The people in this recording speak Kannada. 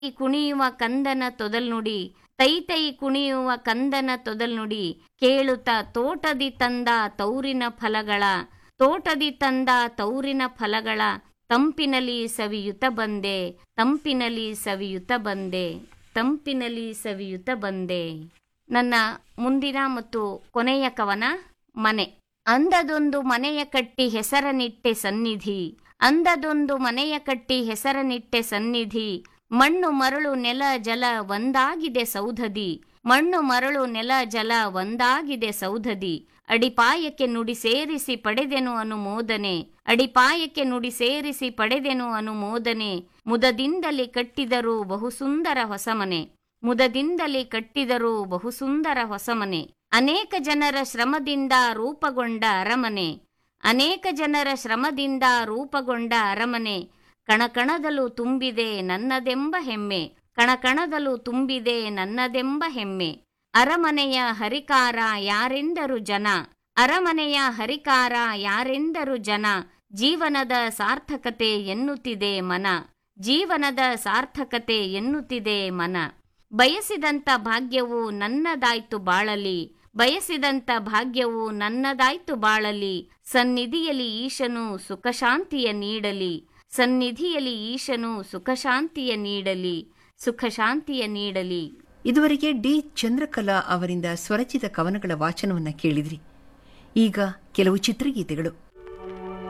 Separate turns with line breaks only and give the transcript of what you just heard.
ಕುಣಿಯುವ ಕಂದನ ತೊದಲ್ನುಡಿ ತೈ ತೈ ಕುಣಿಯುವ ಕಂದನ ತೊದಲ್ನುಡಿ ಕೇಳುತ್ತ ತೋಟದಿ ತಂದ ತೌರಿನ ಫಲಗಳ ತೋಟದಿ ತಂದ ತೌರಿನ ಫಲಗಳ ತಂಪಿನಲಿ ಸವಿಯುತ ಬಂದೆ ತಂಪಿನಲಿ ಸವಿಯುತ ಬಂದೆ ತಂಪಿನಲಿ ಸವಿಯುತ ಬಂದೆ ನನ್ನ ಮುಂದಿನ ಮತ್ತು ಕೊನೆಯ ಕವನ ಮನೆ ಅಂದದೊಂದು ಮನೆಯ ಕಟ್ಟಿ ಹೆಸರನಿಟ್ಟೆ ಸನ್ನಿಧಿ ಅಂದದೊಂದು ಮನೆಯ ಕಟ್ಟಿ ಹೆಸರನಿಟ್ಟೆ ಸನ್ನಿಧಿ ಮಣ್ಣು ಮರಳು ನೆಲ ಜಲ ಒಂದಾಗಿದೆ ಸೌಧದಿ ಮಣ್ಣು ಮರಳು ನೆಲ ಜಲ ಒಂದಾಗಿದೆ ಸೌಧದಿ ಅಡಿಪಾಯಕ್ಕೆ ನುಡಿ ಸೇರಿಸಿ ಪಡೆದೆನು ಅನುಮೋದನೆ ಅಡಿಪಾಯಕ್ಕೆ ನುಡಿ ಸೇರಿಸಿ ಪಡೆದೆನು ಅನುಮೋದನೆ ಮುದದಿಂದಲೇ ಕಟ್ಟಿದರು ಬಹುಸುಂದರ ಹೊಸಮನೆ ಮುದದಿಂದಲೇ ಕಟ್ಟಿದರು ಬಹುಸುಂದರ ಹೊಸಮನೆ ಅನೇಕ ಜನರ ಶ್ರಮದಿಂದ ರೂಪುಗೊಂಡ ಅರಮನೆ ಅನೇಕ ಜನರ ಶ್ರಮದಿಂದ ರೂಪುಗೊಂಡ ಅರಮನೆ ಕಣಕಣದಲ್ಲೂ ತುಂಬಿದೆ ನನ್ನದೆಂಬ ಹೆಮ್ಮೆ ಕಣಕಣದಲ್ಲೂ ತುಂಬಿದೆ ನನ್ನದೆಂಬ ಹೆಮ್ಮೆ ಅರಮನೆಯ ಹರಿಕಾರ ಯಾರೆಂದರು ಜನ ಅರಮನೆಯ ಹರಿಕಾರ ಯಾರೆಂದರು ಜನ ಜೀವನದ ಸಾರ್ಥಕತೆ ಎನ್ನುತ್ತಿದೆ ಮನ ಜೀವನದ ಸಾರ್ಥಕತೆ ಎನ್ನುತ್ತಿದೆ ಮನ ಬಯಸಿದಂತ ಭಾಗ್ಯವು ನನ್ನದಾಯ್ತು ಬಾಳಲಿ ಬಯಸಿದಂತ ಭಾಗ್ಯವು ನನ್ನದಾಯ್ತು ಬಾಳಲಿ ಸನ್ನಿಧಿಯಲ್ಲಿ ಈಶನು ಸುಖಶಾಂತಿಯ ನೀಡಲಿ ಸನ್ನಿಧಿಯಲ್ಲಿ ಈಶನು ಸುಖಶಾಂತಿಯ ನೀಡಲಿ ಸುಖಶಾಂತಿಯ ನೀಡಲಿ
ಇದುವರೆಗೆ ಡಿ ಚಂದ್ರಕಲಾ ಅವರಿಂದ ಸ್ವರಚಿತ ಕವನಗಳ ವಾಚನವನ್ನ ಕೇಳಿದ್ರಿ ಈಗ ಕೆಲವು ಚಿತ್ರಗೀತೆಗಳು